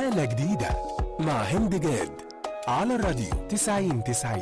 حالة جديدة مع هند جاد على الراديو 90 90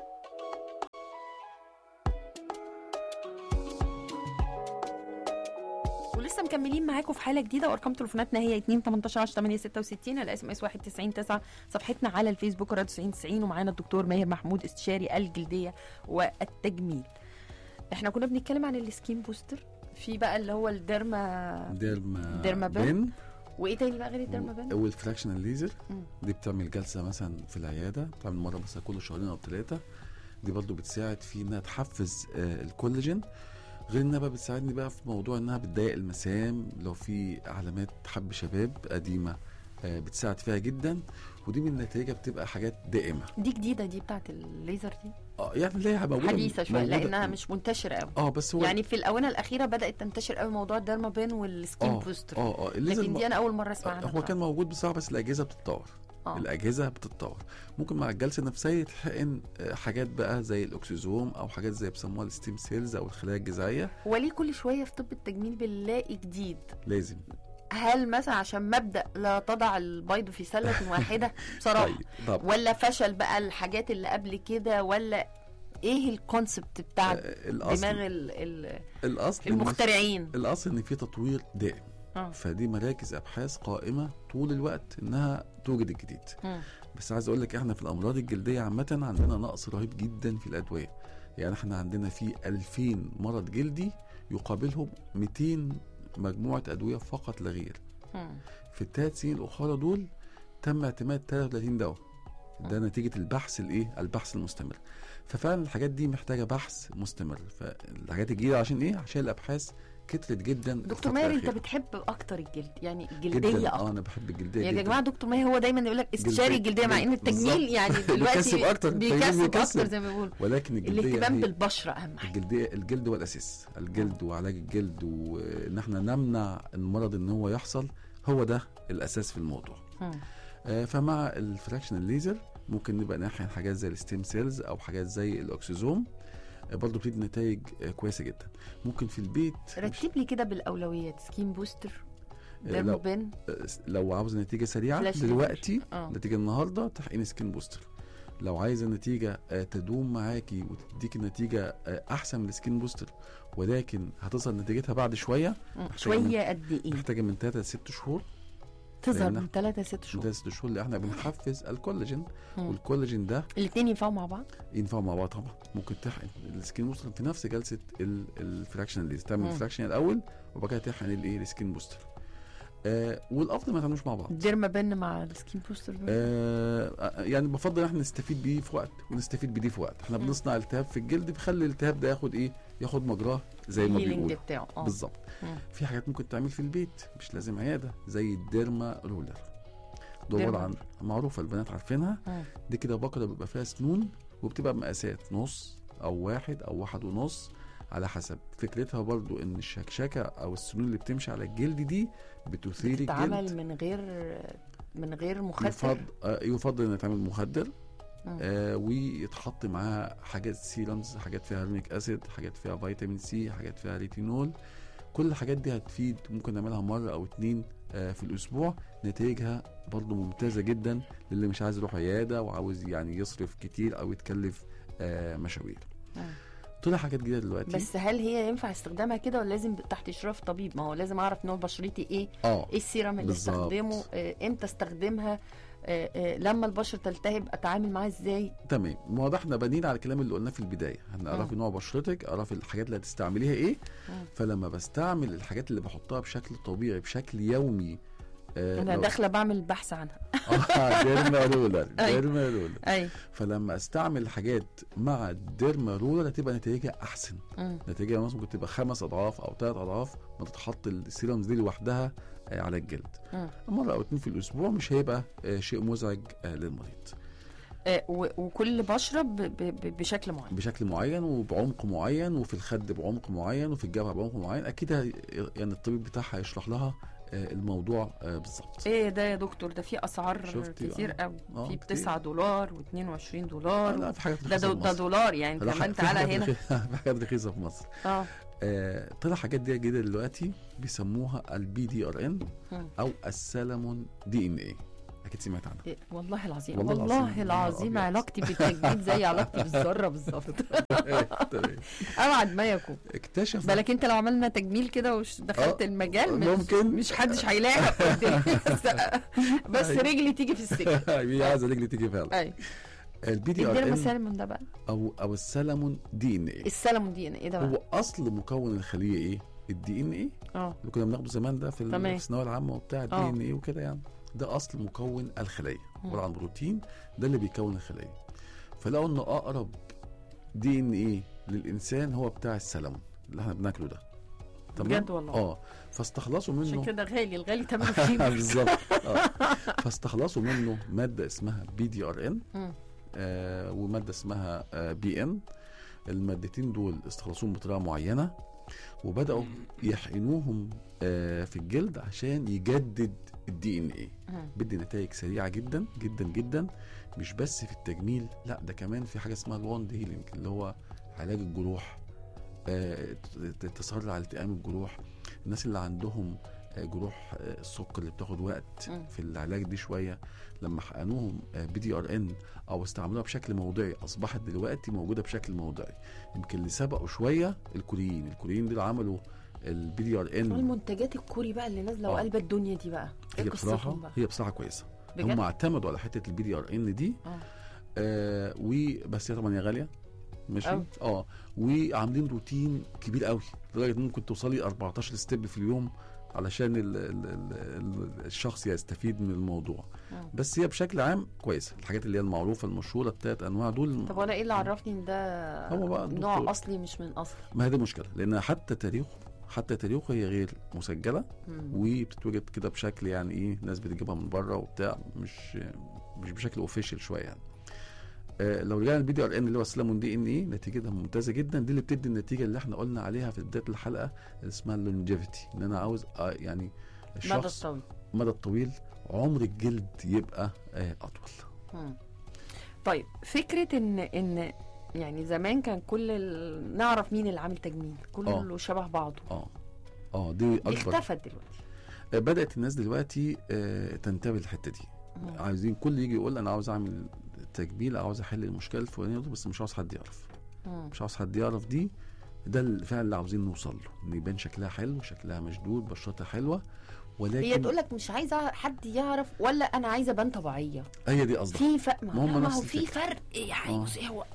ولسه مكملين معاكم في حاله جديده وارقام تليفوناتنا هي 2 18 10 8 66 الاس ام اس 91 9 صفحتنا على الفيسبوك راديو 90 90 ومعانا الدكتور ماهر محمود استشاري الجلديه والتجميل احنا كنا بنتكلم عن السكين بوستر في بقى اللي هو الديرما ديرما ديرما بين. بين وايه تاني بقى غير الديرما بان والفراكشنال ليزر مم. دي بتعمل جلسه مثلا في العياده بتعمل مره مثلا كل شهرين او ثلاثه دي برضو بتساعد في انها تحفز آه، الكولاجين غير انها بقى بتساعدني بقى في موضوع انها بتضايق المسام لو في علامات حب شباب قديمه آه، بتساعد فيها جدا ودي من نتائجها بتبقى حاجات دائمه دي جديده دي بتاعت الليزر دي اه يعني اللي هي موجوده حديثه شويه موجودة- لانها مش منتشره قوي اه بس هو يعني في الاونه الاخيره بدات تنتشر قوي موضوع الديرما بان والسكين اه بوستر اه اه الليزر لكن م- دي انا اول مره اسمع عنها هو كان بصراحة. موجود بصراحه بس الاجهزه بتتطور آه. الاجهزه بتتطور ممكن مع الجلسه النفسيه يتحقن آه، حاجات بقى زي الاكسجوم او حاجات زي بيسموها الستيم سيلز او الخلايا الجذعيه هو ليه كل شويه في طب التجميل بنلاقي جديد لازم هل مثلا عشان مبدا لا تضع البيض في سله واحده بصراحه طيب طب ولا فشل بقى الحاجات اللي قبل كده ولا ايه الكونسبت بتاع آه، الاصل دماغ ال- ال- الاصل إن- المخترعين الاصل ان في تطوير دائم اه فدي مراكز ابحاث قائمه طول الوقت انها توجد الجديد مم. بس عايز اقول لك احنا في الامراض الجلديه عامه عندنا نقص رهيب جدا في الادويه يعني احنا عندنا في 2000 مرض جلدي يقابلهم 200 مجموعه ادويه فقط لا غير مم. في الثلاث سنين الاخرى دول تم اعتماد 33 دواء ده نتيجه البحث الايه البحث المستمر ففعلا الحاجات دي محتاجه بحث مستمر فالحاجات الجديده عشان ايه عشان الابحاث كترت جدا دكتور الفترة ماهر انت الأخيرة. بتحب اكتر الجلد يعني جدا الجلديه اه اكتر انا بحب الجلديه يا جدا جماعه دكتور ماهر هو دايما يقول لك استشاري جلدية. الجلديه مع ان التجميل بالظبط. يعني دلوقتي بيكسب أكتر، التجميل بيكسب بيكسب. اكتر زي ما بيقولوا ولكن الجلديه الاهتمام هي بالبشره اهم حاجه الجلديه الجلد هو الاساس الجلد وعلاج الجلد وان احنا نمنع المرض ان هو يحصل هو ده الاساس في الموضوع مم. آه، فمع الفراكشنال ليزر ممكن نبقى نحقن حاجات زي الستيم سيلز او حاجات زي الاكسجوم آه، برضه بتدي نتائج آه، كويسه جدا ممكن في البيت مش- رتب لي كده بالاولويات سكين بوستر آه، ديرما لو بين آه، لو عاوز نتيجه سريعه فلاش دلوقتي اه نتيجه النهارده تحقين سكين بوستر لو عايزه النتيجه آه، تدوم معاكي وتديك النتيجه آه، احسن من السكين بوستر ولكن هتظهر نتيجتها بعد شويه مم. محتاجة شويه قد ايه محتاجه من 3 ل 6 شهور تظهر لأن- من 3 ل 6 من شهور 3 ل 6 شهور اللي احنا بنحفز الكولاجين مم. والكولاجين ده الاثنين ينفعوا مع بعض ينفعوا مع بعض طبعا ممكن تحقن السكين بوستر في نفس جلسه ال- الفراكشن ليز تعمل مم. الفراكشن الاول وبعد كده تحقن الايه السكين بوستر آه والافضل ما تعملوش مع بعض الديرما بين مع السكين بوستر دول؟ آه يعني بفضل ان احنا نستفيد بيه في وقت ونستفيد بديه في وقت احنا مم. بنصنع التهاب في الجلد بنخلي الالتهاب ده ياخد ايه ياخد مجراه زي ما الهيلينج بيقولوا بتاعه اه بالظبط مم. في حاجات ممكن تعمل في البيت مش لازم عياده زي الديرما رولر ده ديرما عباره عن معروفه البنات عارفينها مم. دي كده بقره بيبقى فيها سنون وبتبقى بمقاسات نص او واحد او واحد ونص على حسب فكرتها برضو ان الشكشكه او السنون اللي بتمشي على الجلد دي بتثير بتتعمل الجلد من غير من غير مخدر يفضل آه يفضل ان يتعمل مخدر مم. آه ويتحط معاها حاجات سيرمز حاجات فيها هيرونيك اسيد حاجات فيها فيتامين سي حاجات فيها ريتينول كل الحاجات دي هتفيد ممكن نعملها مره او اتنين آه في الاسبوع نتائجها برضو ممتازه جدا للي مش عايز يروح عياده وعاوز يعني يصرف كتير او يتكلف آه مشاوير مم. طلع حاجات جديده دلوقتي بس هل هي ينفع استخدامها كده ولا لازم تحت اشراف طبيب ما هو لازم اعرف نوع بشرتي ايه اه ايه السيرم اللي بالظبط. استخدمه آه، امتى استخدمها آه، آه، لما البشره تلتهب اتعامل معاها ازاي تمام ما هو ده احنا بنينا على الكلام اللي قلناه في البدايه هنعرفي مم. نوع بشرتك اعرفي الحاجات اللي هتستعمليها ايه مم. فلما بستعمل الحاجات اللي بحطها بشكل طبيعي بشكل يومي آه انا لو- داخله بعمل بحث عنها اه ديرما رولر أي. ديرما رولر اي فلما استعمل حاجات مع الديرما رولر هتبقى نتائجها احسن مم. نتائجها مثلا ممكن تبقى خمس اضعاف او ثلاث اضعاف ما تتحط السيرمز دي لوحدها آه، على الجلد مم. مره او اتنين في الاسبوع مش هيبقى آه، شيء مزعج آه، للمريض آه، و- وكل بشره ب- ب- ب- بشكل معين بشكل معين وبعمق معين وفي الخد بعمق معين وفي الجبهه بعمق معين اكيد هي- يعني الطبيب بتاعها هيشرح لها آه، الموضوع آه، بالظبط ايه ده يا دكتور ده في اسعار شفتي؟ كتير آه. قوي آه، في ب كتير. 9 دولار و22 آه، دولار لا في حاجات ده رخيصة دو في ده مصر. دولار يعني لا، كمان في تعالى حاجات هنا رخيصة- في حاجات رخيصه في مصر اه آه، طلع حاجات دي جديده دلوقتي بيسموها البي دي ار ان مم. او السلمون دي ان اي اكيد سمعت عنها إيه، والله العظيم والله والله, العظيم. العظيم يا أبيض. علاقتي بالتجديد زي علاقتي بالذره بالظبط تمام. ابعد ما يكون اكتشف بالك انت لو عملنا تجميل كده ودخلت آه، المجال مش ممكن. مش حدش هيلاحق قدامي بس, بس أيوة. رجلي تيجي في السكه هي عايزه رجلي تيجي فعلا ايوه البي دي ار ادينا ان مثال من ده بقى او او السلمون دي ان ايه السلمون دي ايه ده بقى هو اصل مكون الخليه ايه الدي ان ايه اه اللي كنا بناخده زمان ده في ال- تمام. في الثانويه العامه وبتاع الدي آه. ان ايه وكده يعني ده اصل مكون الخليه مم. عباره عن بروتين ده اللي بيكون الخليه فلقوا ان اقرب دي ان ايه للانسان هو بتاع السلمون اللي احنا بناكله ده بجد والله اه فاستخلصوا عشان منه كده غالي الغالي تمنه فيه بالظبط اه فاستخلصوا منه ماده اسمها بي دي ار ان مم. آه وماده اسمها آه بي ان المادتين دول استخلصوهم بطريقه معينه وبداوا يحقنوهم آه في الجلد عشان يجدد الدي ان ايه مم. بدي نتائج سريعه جدا جدا جدا مش بس في التجميل لا ده كمان في حاجه اسمها الوند هيلينج اللي هو علاج الجروح آه، ت- تسرع التئام الجروح الناس اللي عندهم آه، جروح آه، السكر اللي بتاخد وقت مم. في العلاج دي شويه لما حقنوهم بي دي ار ان او استعملوها بشكل موضعي اصبحت دلوقتي موجوده بشكل موضعي يمكن اللي سبقوا شويه الكوريين الكوريين دول عملوا البي دي ار ان المنتجات الكوري بقى اللي نازله آه. وقلبة الدنيا دي بقى هي ايه بصراحه قصتهم بقى هي بصراحه كويسه هم بجد اعتمدوا على حته البي دي ار ان دي اه آه وبس هي طبعا هي غاليه ماشي أوي. اه وعاملين روتين كبير قوي لدرجه ان ممكن توصلي 14 ستيب في اليوم علشان ال ال ال ال الشخص يستفيد من الموضوع مم. بس هي بشكل عام كويسه الحاجات اللي هي المعروفه المشهوره الثلاث انواع دول طب وانا ايه اللي عرفني ان ده هو بقى نوع الدكتور. اصلي مش من اصلي ما هي دي المشكله لان حتى تاريخه حتى تاريخه هي غير مسجله مم. وبتتوجد كده بشكل يعني ايه ناس بتجيبها من بره وبتاع مش مش بشكل اوفيشال شويه يعني آه لو رجعنا البي دي ار ان اللي هو السلامون دي ان ايه نتيجتها ممتازه جدا دي اللي بتدي النتيجه اللي احنا قلنا عليها في بدايه الحلقه اللي اسمها اللونجيفيتي ان انا عاوز آه يعني مدى الشخص الطويل مدى الطويل عمر الجلد يبقى آه اطول مم. طيب فكره ان ان يعني زمان كان كل ال... نعرف مين اللي عامل تجميل كله شبه بعضه اه اه دي دي اكبر اختفت دلوقتي آه بدات الناس دلوقتي آه تنتبه للحته دي مم. عايزين كل يجي يقول انا عاوز اعمل تجميل عاوز احل المشكله الفلانيه دي بس مش عاوز حد يعرف مم. مش عاوز حد يعرف دي ده الفعل اللي عاوزين نوصل له ان يبان شكلها حلو شكلها مشدود بشرتها حلوه ولكن هي تقول لك مش عايزه حد يعرف ولا انا عايزه ابان طبيعيه هي دي قصدها في فرق ما هم ما نفس هو في الفكرة. فرق يعني آه. بصي هو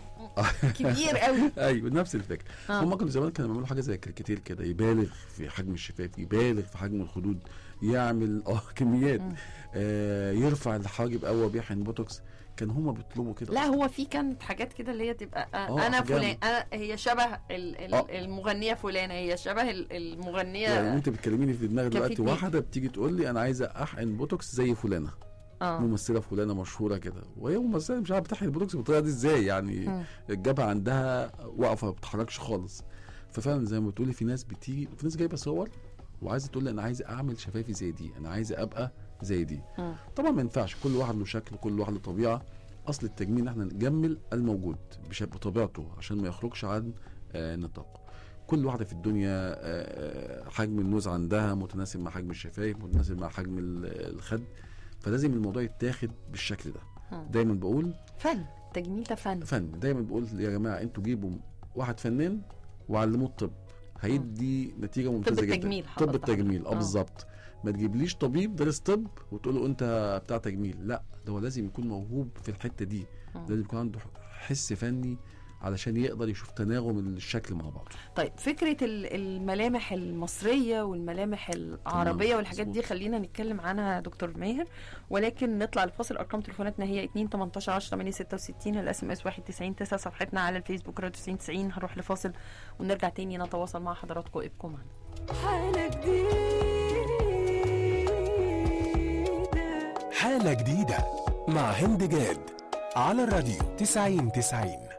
كبير قوي ايوه نفس الفكره آه. هم كانوا زمان كانوا بيعملوا حاجه زي كريكاتير كده يبالغ في حجم الشفايف يبالغ في حجم الخدود يعمل اه كميات مم. آه يرفع الحاجب قوي بيحقن بوتوكس كان هم بيطلبوا كده لا أصلاً. هو في كانت حاجات كده اللي هي تبقى آه آه، انا أحجام. فلان أنا هي شبه ال ال آه. المغنيه فلانه هي شبه ال- المغنيه يعني انت بتكلميني في دماغي كان في دلوقتي اتنين. واحده بتيجي تقول لي انا عايزه احقن بوتوكس زي فلانه اه ممثله فلانه مشهوره كده وهي ممثله مش عارفه بتحقن البوتوكس بالطريقه دي ازاي يعني مم. الجبهه عندها واقفه ما بتتحركش خالص ففعلا زي ما بتقولي في ناس بتيجي في ناس جايبه صور وعايزه تقول لي انا عايزه اعمل شفايفي زي دي انا عايزه ابقى زي دي مم. طبعا ما ينفعش كل واحد له شكل كل واحد له طبيعه اصل التجميل ان احنا نجمل الموجود بش- بطبيعته عشان ما يخرجش عن آه نطاق كل واحده في الدنيا آه، آه، حجم النوز عندها متناسب مع حجم الشفايف متناسب مع حجم ال- الخد فلازم الموضوع يتاخد بالشكل ده مم. دايما بقول فن التجميل ده فن فن دايما بقول يا جماعه انتوا جيبوا واحد فنان وعلموه الطب هيدي نتيجه ممتازه جدا التجميل طب حضرتك. التجميل اه آه. بالظبط ما تجيبليش طبيب دارس طب وتقول له انت بتاع تجميل لا ده هو لازم يكون موهوب في الحته دي مم. لازم يكون عنده حس فني علشان يقدر يشوف تناغم الشكل مع بعض طيب فكره ال- الملامح المصريه والملامح العربيه تمام، والحاجات دي مظبوط. خلينا نتكلم عنها يا دكتور ماهر ولكن نطلع الفاصل ارقام تليفوناتنا هي 2 18 10 8 66 الاس ام اس 91 9 صفحتنا على الفيسبوك راديو 90 90 هنروح لفاصل ونرجع تاني نتواصل مع حضراتكم ابقوا معنا حالة جديدة حالة جديدة مع هند جاد على الراديو 90 90